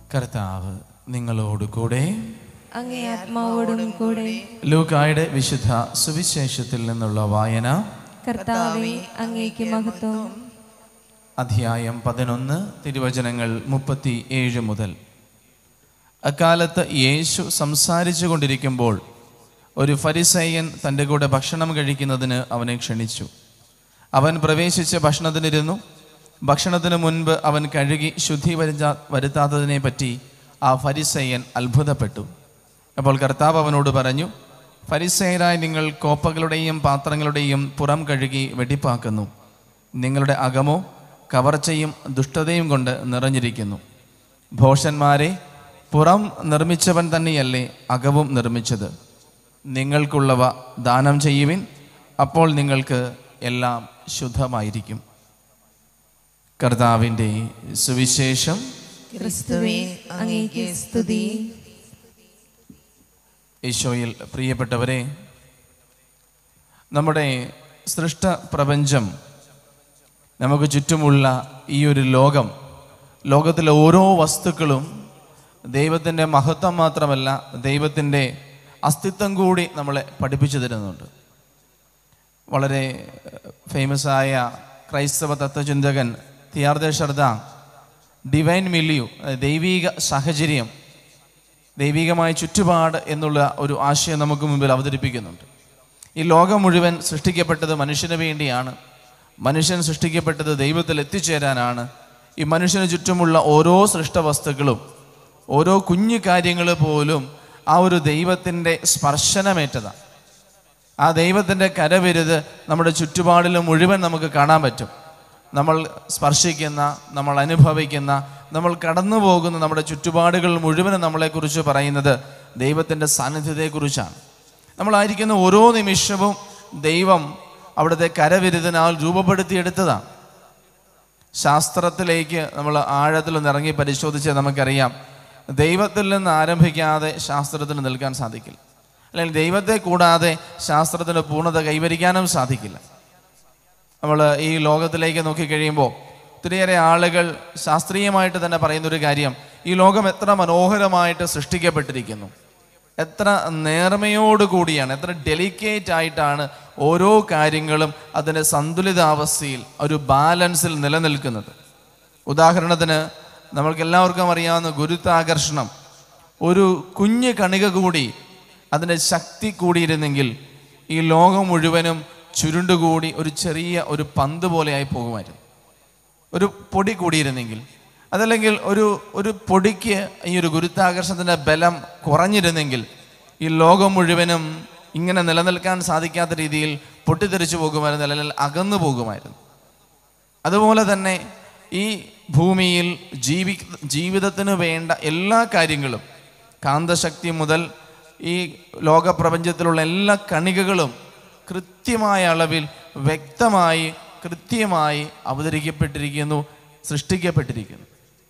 കർത്താവ് നിങ്ങളോട് കൂടെ അങ്ങേ ആത്മാവോടും കൂടെ ലൂക്കായുടെ വിശുദ്ധ സുവിശേഷത്തിൽ നിന്നുള്ള വായന കർത്താവെ അങ്ങേക്ക് മഹത്വം അധ്യായം പതിനൊന്ന് തിരുവചനങ്ങൾ മുപ്പത്തി ഏഴ് മുതൽ അക്കാലത്ത് യേശു സംസാരിച്ചു കൊണ്ടിരിക്കുമ്പോൾ ഒരു ഫരിസയ്യൻ തൻ്റെ കൂടെ ഭക്ഷണം കഴിക്കുന്നതിന് അവനെ ക്ഷണിച്ചു അവൻ പ്രവേശിച്ച് ഭക്ഷണത്തിനിരുന്നു ഭക്ഷണത്തിന് മുൻപ് അവൻ കഴുകി ശുദ്ധി വരുത്താ വരുത്താത്തതിനെ പറ്റി ആ ഫരിസയ്യൻ അത്ഭുതപ്പെട്ടു അപ്പോൾ കർത്താവ് അവനോട് പറഞ്ഞു ഫരിസയരായി നിങ്ങൾ കോപ്പകളുടെയും പാത്രങ്ങളുടെയും പുറം കഴുകി വെടിപ്പാക്കുന്നു നിങ്ങളുടെ അകമോ കവർച്ചയും ദുഷ്ടതയും കൊണ്ട് നിറഞ്ഞിരിക്കുന്നു ഭോഷന്മാരെ പുറം നിർമ്മിച്ചവൻ തന്നെയല്ലേ അകവും നിർമ്മിച്ചത് നിങ്ങൾക്കുള്ളവ ദാനം ചെയ്യുവിൻ അപ്പോൾ നിങ്ങൾക്ക് എല്ലാം ശുദ്ധമായിരിക്കും കർത്താവിൻ്റെ സുവിശേഷം ക്രിസ്തുവേ അങ്ങേക്ക് സ്തുതി ഈശോയിൽ പ്രിയപ്പെട്ടവരെ നമ്മുടെ സൃഷ്ട പ്രപഞ്ചം നമുക്ക് ചുറ്റുമുള്ള ഈ ഒരു ലോകം ലോകത്തിലെ ഓരോ വസ്തുക്കളും ദൈവത്തിൻ്റെ മഹത്വം മാത്രമല്ല ദൈവത്തിൻ്റെ അസ്തിത്വം കൂടി നമ്മളെ പഠിപ്പിച്ചു തരുന്നുണ്ട് വളരെ ഫേമസ് ആയ ക്രൈസ്തവ തത്വചിന്തകൻ തിയാർദ ഷർദ ഡിവൈൻ മില്യു ദൈവീക സാഹചര്യം ദൈവികമായ ചുറ്റുപാട് എന്നുള്ള ഒരു ആശയം നമുക്ക് മുമ്പിൽ അവതരിപ്പിക്കുന്നുണ്ട് ഈ ലോകം മുഴുവൻ സൃഷ്ടിക്കപ്പെട്ടത് മനുഷ്യന് വേണ്ടിയാണ് മനുഷ്യൻ സൃഷ്ടിക്കപ്പെട്ടത് ദൈവത്തിൽ എത്തിച്ചേരാനാണ് ഈ മനുഷ്യന് ചുറ്റുമുള്ള ഓരോ സൃഷ്ടവസ്തുക്കളും ഓരോ കുഞ്ഞു കാര്യങ്ങൾ പോലും ആ ഒരു ദൈവത്തിൻ്റെ സ്പർശനമേറ്റതാണ് ആ ദൈവത്തിൻ്റെ കരവിരുത് നമ്മുടെ ചുറ്റുപാടിലും മുഴുവൻ നമുക്ക് കാണാൻ പറ്റും നമ്മൾ സ്പർശിക്കുന്ന നമ്മൾ അനുഭവിക്കുന്ന നമ്മൾ കടന്നു പോകുന്ന നമ്മുടെ ചുറ്റുപാടുകൾ മുഴുവനും നമ്മളെക്കുറിച്ച് പറയുന്നത് ദൈവത്തിൻ്റെ സാന്നിധ്യത്തെക്കുറിച്ചാണ് നമ്മളായിരിക്കുന്ന ഓരോ നിമിഷവും ദൈവം അവിടുത്തെ കരവിരുതിനാൽ രൂപപ്പെടുത്തിയെടുത്തതാണ് ശാസ്ത്രത്തിലേക്ക് നമ്മൾ ആഴത്തിലൊന്ന് ഇറങ്ങി പരിശോധിച്ചാൽ നമുക്കറിയാം ദൈവത്തിൽ നിന്ന് ആരംഭിക്കാതെ ശാസ്ത്രത്തിന് നിൽക്കാൻ സാധിക്കില്ല അല്ലെങ്കിൽ ദൈവത്തെ കൂടാതെ ശാസ്ത്രത്തിന് പൂർണ്ണത കൈവരിക്കാനും സാധിക്കില്ല നമ്മൾ ഈ ലോകത്തിലേക്ക് നോക്കിക്കഴിയുമ്പോൾ ഒത്തിരിയേറെ ആളുകൾ ശാസ്ത്രീയമായിട്ട് തന്നെ പറയുന്നൊരു കാര്യം ഈ ലോകം എത്ര മനോഹരമായിട്ട് സൃഷ്ടിക്കപ്പെട്ടിരിക്കുന്നു എത്ര നേർമയോട് കൂടിയാണ് എത്ര ഡെലിക്കേറ്റ് ആയിട്ടാണ് ഓരോ കാര്യങ്ങളും അതിൻ്റെ സന്തുലിതാവസ്ഥയിൽ ഒരു ബാലൻസിൽ നിലനിൽക്കുന്നത് ഉദാഹരണത്തിന് നമ്മൾക്ക് എല്ലാവർക്കും അറിയാവുന്ന ഗുരുത്വാകർഷണം ഒരു കുഞ്ഞ് കണിക കൂടി അതിൻ്റെ ശക്തി കൂടിയിരുന്നെങ്കിൽ ഈ ലോകം മുഴുവനും ചുരുണ്ടുകൂടി ഒരു ചെറിയ ഒരു പന്ത് പോലെയായി പോകുമായിരുന്നു ഒരു പൊടി കൂടിയിരുന്നെങ്കിൽ അതല്ലെങ്കിൽ ഒരു ഒരു പൊടിക്ക് ഈ ഒരു ഗുരുത്വാകർഷണത്തിൻ്റെ ബലം കുറഞ്ഞിരുന്നെങ്കിൽ ഈ ലോകം മുഴുവനും ഇങ്ങനെ നിലനിൽക്കാൻ സാധിക്കാത്ത രീതിയിൽ പൊട്ടിത്തെറിച്ചു പോകുമായിരുന്നു അല്ലെങ്കിൽ അകന്നു പോകുമായിരുന്നു അതുപോലെ തന്നെ ഈ ഭൂമിയിൽ ജീവി ജീവിതത്തിന് വേണ്ട എല്ലാ കാര്യങ്ങളും കാന്തശക്തി മുതൽ ഈ ലോകപ്രപഞ്ചത്തിലുള്ള എല്ലാ കണികകളും കൃത്യമായ അളവിൽ വ്യക്തമായി കൃത്യമായി അവതരിക്കപ്പെട്ടിരിക്കുന്നു സൃഷ്ടിക്കപ്പെട്ടിരിക്കുന്നു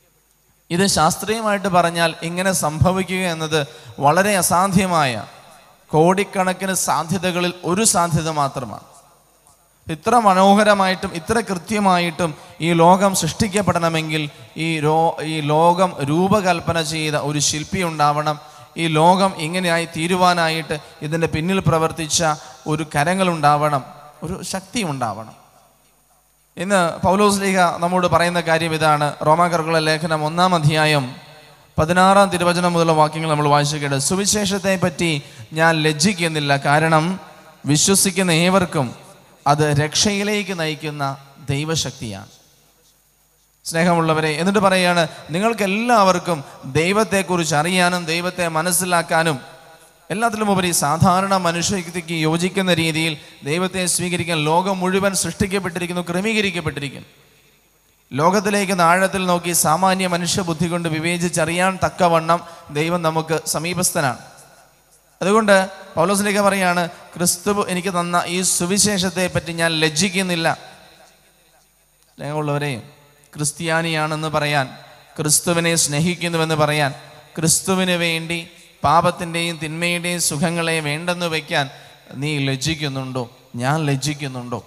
ഇത് ശാസ്ത്രീയമായിട്ട് പറഞ്ഞാൽ ഇങ്ങനെ സംഭവിക്കുക എന്നത് വളരെ അസാധ്യമായ കോടിക്കണക്കിന് സാധ്യതകളിൽ ഒരു സാധ്യത മാത്രമാണ് ഇത്ര മനോഹരമായിട്ടും ഇത്ര കൃത്യമായിട്ടും ഈ ലോകം സൃഷ്ടിക്കപ്പെടണമെങ്കിൽ ഈ രോ ഈ ലോകം രൂപകൽപ്പന ചെയ്ത ഒരു ശില്പി ഉണ്ടാവണം ഈ ലോകം ഇങ്ങനെയായി തീരുവാനായിട്ട് ഇതിൻ്റെ പിന്നിൽ പ്രവർത്തിച്ച ഒരു കരങ്ങളുണ്ടാവണം ഒരു ശക്തി ഉണ്ടാവണം ഇന്ന് പൗലോസ് ലീഗ നമ്മോട് പറയുന്ന കാര്യം ഇതാണ് റോമാകർക്കുള്ള ലേഖനം ഒന്നാം അധ്യായം പതിനാറാം തിരുവചനം മുതലുള്ള വാക്യങ്ങൾ നമ്മൾ വായിച്ചു കേട്ട് സുവിശേഷത്തെ പറ്റി ഞാൻ ലജ്ജിക്കുന്നില്ല കാരണം വിശ്വസിക്കുന്ന ഏവർക്കും അത് രക്ഷയിലേക്ക് നയിക്കുന്ന ദൈവശക്തിയാണ് സ്നേഹമുള്ളവരെ എന്നിട്ട് പറയുകയാണ് നിങ്ങൾക്ക് എല്ലാവർക്കും ദൈവത്തെക്കുറിച്ച് അറിയാനും ദൈവത്തെ മനസ്സിലാക്കാനും എല്ലാത്തിലും ഉപരി സാധാരണ മനുഷ്യക്ക് യോജിക്കുന്ന രീതിയിൽ ദൈവത്തെ സ്വീകരിക്കാൻ ലോകം മുഴുവൻ സൃഷ്ടിക്കപ്പെട്ടിരിക്കുന്നു ക്രമീകരിക്കപ്പെട്ടിരിക്കുന്നു ലോകത്തിലേക്ക് ആഴത്തിൽ നോക്കി സാമാന്യ മനുഷ്യബുദ്ധി കൊണ്ട് വിവേചിച്ചറിയാൻ തക്കവണ്ണം ദൈവം നമുക്ക് സമീപസ്ഥനാണ് അതുകൊണ്ട് പൗലോസിലേക്ക് പറയാണ് ക്രിസ്തു എനിക്ക് തന്ന ഈ സുവിശേഷത്തെ പറ്റി ഞാൻ ലജ്ജിക്കുന്നില്ല സ്നേഹമുള്ളവരെ ക്രിസ്ത്യാനിയാണെന്ന് പറയാൻ ക്രിസ്തുവിനെ സ്നേഹിക്കുന്നുവെന്ന് പറയാൻ ക്രിസ്തുവിന് വേണ്ടി പാപത്തിൻ്റെയും തിന്മയുടെയും സുഖങ്ങളെ വേണ്ടെന്ന് വയ്ക്കാൻ നീ ലജ്ജിക്കുന്നുണ്ടോ ഞാൻ ലജ്ജിക്കുന്നുണ്ടോ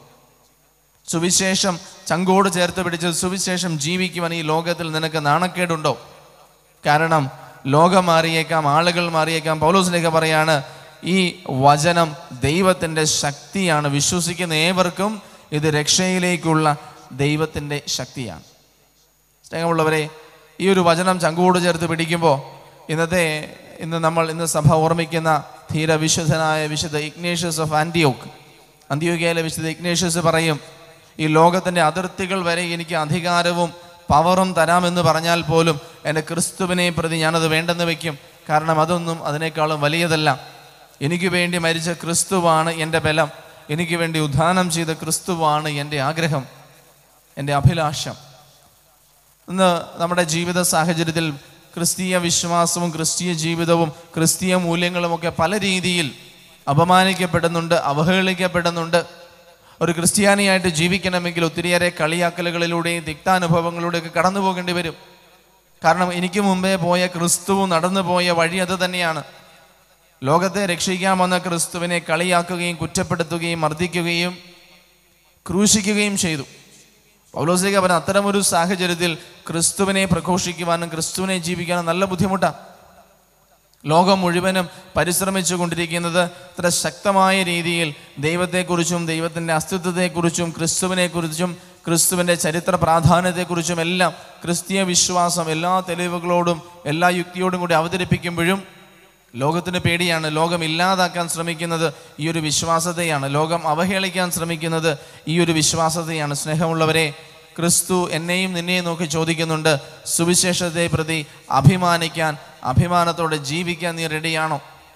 സുവിശേഷം ചങ്കോട് ചേർത്ത് പിടിച്ച് സുവിശേഷം ജീവിക്കുവാൻ ഈ ലോകത്തിൽ നിനക്ക് നാണക്കേടുണ്ടോ കാരണം ലോകം മാറിയേക്കാം ആളുകൾ മാറിയേക്കാം പൗലോസിലേക്ക് പറയാണ് ഈ വചനം ദൈവത്തിൻ്റെ ശക്തിയാണ് വിശ്വസിക്കുന്ന ഏവർക്കും ഇത് രക്ഷയിലേക്കുള്ള ദൈവത്തിൻ്റെ ശക്തിയാണ് സ്നേഹമുള്ളവരെ ഈ ഒരു വചനം ചങ്കോട് ചേർത്ത് പിടിക്കുമ്പോൾ ഇന്നത്തെ ഇന്ന് നമ്മൾ ഇന്ന് സഭ ഓർമ്മിക്കുന്ന ധീര വിശുദ്ധനായ വിശുദ്ധ ഇഗ്നേഷ്യസ് ഓഫ് ആൻറ്റിയോക്ക് അന്ത്യോഗ്യയിലെ വിശുദ്ധ ഇഗ്നേഷ്യസ് പറയും ഈ ലോകത്തിൻ്റെ അതിർത്തികൾ വരെ എനിക്ക് അധികാരവും പവറും തരാമെന്ന് പറഞ്ഞാൽ പോലും എൻ്റെ ക്രിസ്തുവിനെ പ്രതി ഞാനത് വേണ്ടെന്ന് വെക്കും കാരണം അതൊന്നും അതിനേക്കാളും വലിയതല്ല എനിക്ക് വേണ്ടി മരിച്ച ക്രിസ്തുവാണ് എൻ്റെ ബലം എനിക്ക് വേണ്ടി ഉദ്ധാനം ചെയ്ത ക്രിസ്തുവാണ് എൻ്റെ ആഗ്രഹം എൻ്റെ അഭിലാഷം ഇന്ന് നമ്മുടെ ജീവിത സാഹചര്യത്തിൽ ക്രിസ്തീയ വിശ്വാസവും ക്രിസ്തീയ ജീവിതവും ക്രിസ്തീയ മൂല്യങ്ങളുമൊക്കെ പല രീതിയിൽ അപമാനിക്കപ്പെടുന്നുണ്ട് അവഹേളിക്കപ്പെടുന്നുണ്ട് ഒരു ക്രിസ്ത്യാനിയായിട്ട് ജീവിക്കണമെങ്കിൽ ഒത്തിരിയേറെ കളിയാക്കലുകളിലൂടെയും തിക്താനുഭവങ്ങളിലൂടെയൊക്കെ കടന്നു പോകേണ്ടി വരും കാരണം എനിക്ക് മുമ്പേ പോയ ക്രിസ്തുവും നടന്നു പോയ വഴി അത് തന്നെയാണ് ലോകത്തെ രക്ഷിക്കാൻ വന്ന ക്രിസ്തുവിനെ കളിയാക്കുകയും കുറ്റപ്പെടുത്തുകയും മർദ്ദിക്കുകയും ക്രൂശിക്കുകയും ചെയ്തു പൗലോസിക അവൻ അത്തരമൊരു സാഹചര്യത്തിൽ ക്രിസ്തുവിനെ പ്രഘോഷിക്കുവാനും ക്രിസ്തുവിനെ ജീവിക്കാനും നല്ല ബുദ്ധിമുട്ടാണ് ലോകം മുഴുവനും പരിശ്രമിച്ചു കൊണ്ടിരിക്കുന്നത് ഇത്ര ശക്തമായ രീതിയിൽ ദൈവത്തെക്കുറിച്ചും ദൈവത്തിൻ്റെ അസ്തിത്വത്തെക്കുറിച്ചും ക്രിസ്തുവിനെക്കുറിച്ചും ക്രിസ്തുവിൻ്റെ ചരിത്ര പ്രാധാന്യത്തെക്കുറിച്ചും എല്ലാം ക്രിസ്തീയ വിശ്വാസം എല്ലാ തെളിവുകളോടും എല്ലാ യുക്തിയോടും കൂടി അവതരിപ്പിക്കുമ്പോഴും ലോകത്തിന് പേടിയാണ് ലോകം ഇല്ലാതാക്കാൻ ശ്രമിക്കുന്നത് ഈ ഒരു വിശ്വാസത്തെയാണ് ലോകം അവഹേളിക്കാൻ ശ്രമിക്കുന്നത് ഈ ഒരു വിശ്വാസത്തെയാണ് സ്നേഹമുള്ളവരെ ക്രിസ്തു എന്നെയും നിന്നെയും നോക്കി ചോദിക്കുന്നുണ്ട് സുവിശേഷത്തെ പ്രതി അഭിമാനിക്കാൻ അഭിമാനത്തോടെ ജീവിക്കാൻ നീ റെഡിയാണോ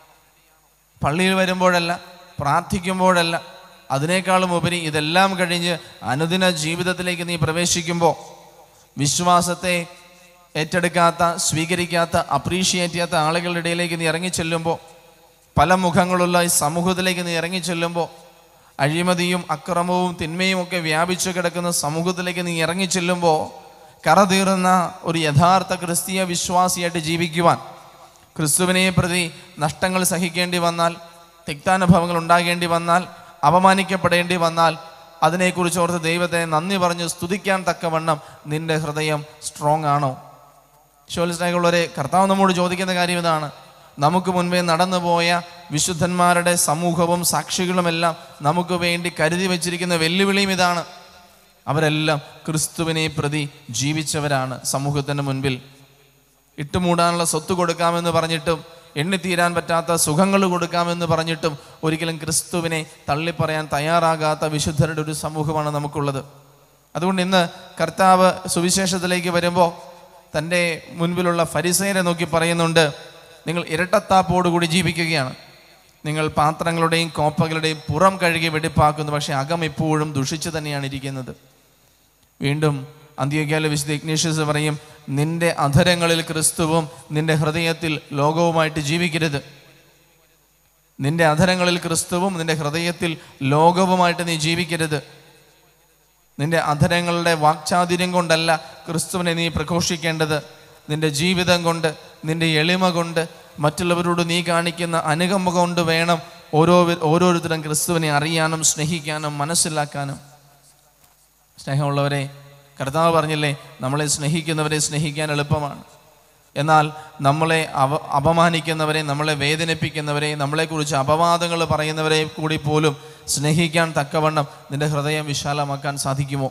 പള്ളിയിൽ വരുമ്പോഴല്ല പ്രാർത്ഥിക്കുമ്പോഴല്ല അതിനേക്കാളും ഉപരി ഇതെല്ലാം കഴിഞ്ഞ് അനുദിന ജീവിതത്തിലേക്ക് നീ പ്രവേശിക്കുമ്പോൾ വിശ്വാസത്തെ ഏറ്റെടുക്കാത്ത സ്വീകരിക്കാത്ത അപ്രീഷിയേറ്റ് ചെയ്യാത്ത ആളുകളുടെ ഇടയിലേക്ക് നീ ഇറങ്ങിച്ചെല്ലുമ്പോൾ പല മുഖങ്ങളുള്ള ഈ സമൂഹത്തിലേക്ക് നീ ഇറങ്ങിച്ചെല്ലുമ്പോൾ അഴിമതിയും അക്രമവും തിന്മയും ഒക്കെ വ്യാപിച്ചു കിടക്കുന്ന സമൂഹത്തിലേക്ക് നീ ഇറങ്ങിച്ചെല്ലുമ്പോൾ കറതീറുന്ന ഒരു യഥാർത്ഥ ക്രിസ്തീയ വിശ്വാസിയായിട്ട് ജീവിക്കുവാൻ ക്രിസ്തുവിനെ പ്രതി നഷ്ടങ്ങൾ സഹിക്കേണ്ടി വന്നാൽ തിക്താനുഭവങ്ങൾ ഉണ്ടാകേണ്ടി വന്നാൽ അപമാനിക്കപ്പെടേണ്ടി വന്നാൽ അതിനെക്കുറിച്ച് ഓർത്ത് ദൈവത്തെ നന്ദി പറഞ്ഞ് സ്തുതിക്കാൻ തക്കവണ്ണം നിന്റെ ഹൃദയം സ്ട്രോങ് ആണോ ശോലിസ്നേഹമുള്ളവരെ കർത്താവ് നമ്മോട് ചോദിക്കുന്ന കാര്യം ഇതാണ് നമുക്ക് മുൻപേ നടന്നുപോയ വിശുദ്ധന്മാരുടെ സമൂഹവും സാക്ഷികളുമെല്ലാം നമുക്ക് വേണ്ടി കരുതി വച്ചിരിക്കുന്ന വെല്ലുവിളിയും ഇതാണ് അവരെല്ലാം ക്രിസ്തുവിനെ പ്രതി ജീവിച്ചവരാണ് സമൂഹത്തിന് മുൻപിൽ ഇട്ടുമൂടാനുള്ള സ്വത്ത് കൊടുക്കാമെന്ന് പറഞ്ഞിട്ടും എണ്ണിത്തീരാൻ പറ്റാത്ത സുഖങ്ങൾ കൊടുക്കാമെന്ന് പറഞ്ഞിട്ടും ഒരിക്കലും ക്രിസ്തുവിനെ തള്ളിപ്പറയാൻ തയ്യാറാകാത്ത വിശുദ്ധരുടെ ഒരു സമൂഹമാണ് നമുക്കുള്ളത് അതുകൊണ്ട് ഇന്ന് കർത്താവ് സുവിശേഷത്തിലേക്ക് വരുമ്പോൾ തൻ്റെ മുൻപിലുള്ള ഫരിസേരെ നോക്കി പറയുന്നുണ്ട് നിങ്ങൾ ഇരട്ടത്താപ്പോടുകൂടി ജീവിക്കുകയാണ് നിങ്ങൾ പാത്രങ്ങളുടെയും കോപ്പകളുടെയും പുറം കഴുകി വെടിപ്പാക്കുന്നു പക്ഷേ അകം ഇപ്പോഴും ദുഷിച്ചു തന്നെയാണ് ഇരിക്കുന്നത് വീണ്ടും അന്ത്യോഗ്യാല വിശുദ്ധ ഇഗ്നേഷ്യസ് പറയും നിന്റെ അധരങ്ങളിൽ ക്രിസ്തുവും നിന്റെ ഹൃദയത്തിൽ ലോകവുമായിട്ട് ജീവിക്കരുത് നിന്റെ അധരങ്ങളിൽ ക്രിസ്തുവും നിന്റെ ഹൃദയത്തിൽ ലോകവുമായിട്ട് നീ ജീവിക്കരുത് നിന്റെ അധരങ്ങളുടെ വാക്ചാതുര്യം കൊണ്ടല്ല ക്രിസ്തുവിനെ നീ പ്രഘോഷിക്കേണ്ടത് നിന്റെ ജീവിതം കൊണ്ട് നിന്റെ എളിമ കൊണ്ട് മറ്റുള്ളവരോട് നീ കാണിക്കുന്ന അനുകമ്പ കൊണ്ട് വേണം ഓരോ ഓരോരുത്തരും ക്രിസ്തുവിനെ അറിയാനും സ്നേഹിക്കാനും മനസ്സിലാക്കാനും സ്നേഹമുള്ളവരെ കർത്താവ് പറഞ്ഞില്ലേ നമ്മളെ സ്നേഹിക്കുന്നവരെ സ്നേഹിക്കാൻ എളുപ്പമാണ് എന്നാൽ നമ്മളെ അവ അപമാനിക്കുന്നവരെ നമ്മളെ വേദനിപ്പിക്കുന്നവരെ നമ്മളെക്കുറിച്ച് അപവാദങ്ങൾ പറയുന്നവരെ കൂടി പോലും സ്നേഹിക്കാൻ തക്കവണ്ണം നിന്റെ ഹൃദയം വിശാലമാക്കാൻ സാധിക്കുമോ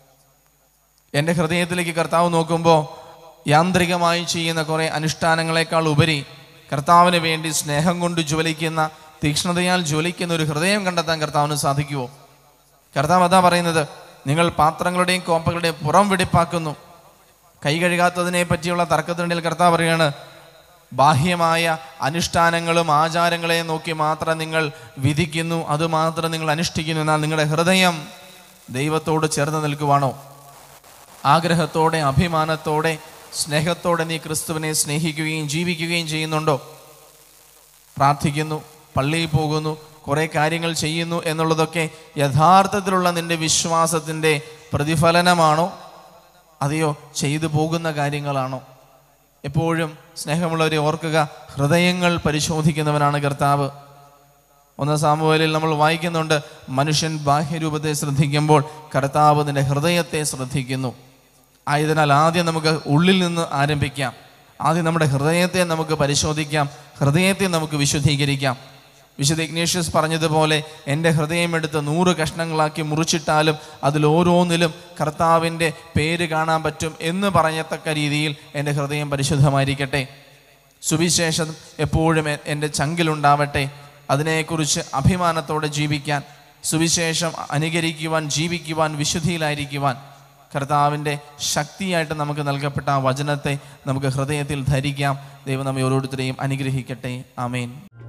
എൻ്റെ ഹൃദയത്തിലേക്ക് കർത്താവ് നോക്കുമ്പോൾ യാന്ത്രികമായി ചെയ്യുന്ന കുറേ അനുഷ്ഠാനങ്ങളെക്കാൾ ഉപരി കർത്താവിന് വേണ്ടി സ്നേഹം കൊണ്ട് ജ്വലിക്കുന്ന തീക്ഷ്ണതയാൽ ജ്വലിക്കുന്ന ഒരു ഹൃദയം കണ്ടെത്താൻ കർത്താവിന് സാധിക്കുമോ കർത്താവ് അതാ പറയുന്നത് നിങ്ങൾ പാത്രങ്ങളുടെയും കോപ്പകളുടെയും പുറം വെടിപ്പാക്കുന്നു കൈ കഴുകാത്തതിനെ പറ്റിയുള്ള തർക്കത്തിനിടയിൽ കർത്താവ് പറയാണ് ബാഹ്യമായ അനുഷ്ഠാനങ്ങളും ആചാരങ്ങളെയും നോക്കി മാത്രം നിങ്ങൾ വിധിക്കുന്നു അത് മാത്രം നിങ്ങൾ അനുഷ്ഠിക്കുന്നു എന്നാൽ നിങ്ങളുടെ ഹൃദയം ദൈവത്തോട് ചേർന്ന് നിൽക്കുവാണോ ആഗ്രഹത്തോടെ അഭിമാനത്തോടെ സ്നേഹത്തോടെ നീ ക്രിസ്തുവിനെ സ്നേഹിക്കുകയും ജീവിക്കുകയും ചെയ്യുന്നുണ്ടോ പ്രാർത്ഥിക്കുന്നു പള്ളിയിൽ പോകുന്നു കുറേ കാര്യങ്ങൾ ചെയ്യുന്നു എന്നുള്ളതൊക്കെ യഥാർത്ഥത്തിലുള്ള നിന്റെ വിശ്വാസത്തിൻ്റെ പ്രതിഫലനമാണോ അതെയോ ചെയ്തു പോകുന്ന കാര്യങ്ങളാണോ എപ്പോഴും സ്നേഹമുള്ളവരെ ഓർക്കുക ഹൃദയങ്ങൾ പരിശോധിക്കുന്നവനാണ് കർത്താവ് ഒന്ന് സാമുവേലിൽ നമ്മൾ വായിക്കുന്നുണ്ട് മനുഷ്യൻ ബാഹ്യരൂപത്തെ ശ്രദ്ധിക്കുമ്പോൾ കർത്താവ് നിന്റെ ഹൃദയത്തെ ശ്രദ്ധിക്കുന്നു ആയതിനാൽ ആദ്യം നമുക്ക് ഉള്ളിൽ നിന്ന് ആരംഭിക്കാം ആദ്യം നമ്മുടെ ഹൃദയത്തെ നമുക്ക് പരിശോധിക്കാം ഹൃദയത്തെ നമുക്ക് വിശുദ്ധീകരിക്കാം വിശുദ്ധ ഇഗ്നേഷ്യസ് പറഞ്ഞതുപോലെ എൻ്റെ ഹൃദയം എടുത്ത് നൂറ് കഷ്ണങ്ങളാക്കി മുറിച്ചിട്ടാലും അതിൽ ഓരോന്നിലും കർത്താവിൻ്റെ പേര് കാണാൻ പറ്റും എന്ന് പറയത്തക്ക രീതിയിൽ എൻ്റെ ഹൃദയം പരിശുദ്ധമായിരിക്കട്ടെ സുവിശേഷം എപ്പോഴും എ- എൻ്റെ ചങ്കിലുണ്ടാവട്ടെ അതിനെക്കുറിച്ച് അഭിമാനത്തോടെ ജീവിക്കാൻ സുവിശേഷം അനുകരിക്കുവാൻ ജീവിക്കുവാൻ വിശുദ്ധിയിലായിരിക്കുവാൻ കർത്താവിൻ്റെ ശക്തിയായിട്ട് നമുക്ക് നൽകപ്പെട്ട ആ വചനത്തെ നമുക്ക് ഹൃദയത്തിൽ ധരിക്കാം ദൈവം നമ്മെ ഓരോരുത്തരെയും അനുഗ്രഹിക്കട്ടെ ആമേൻ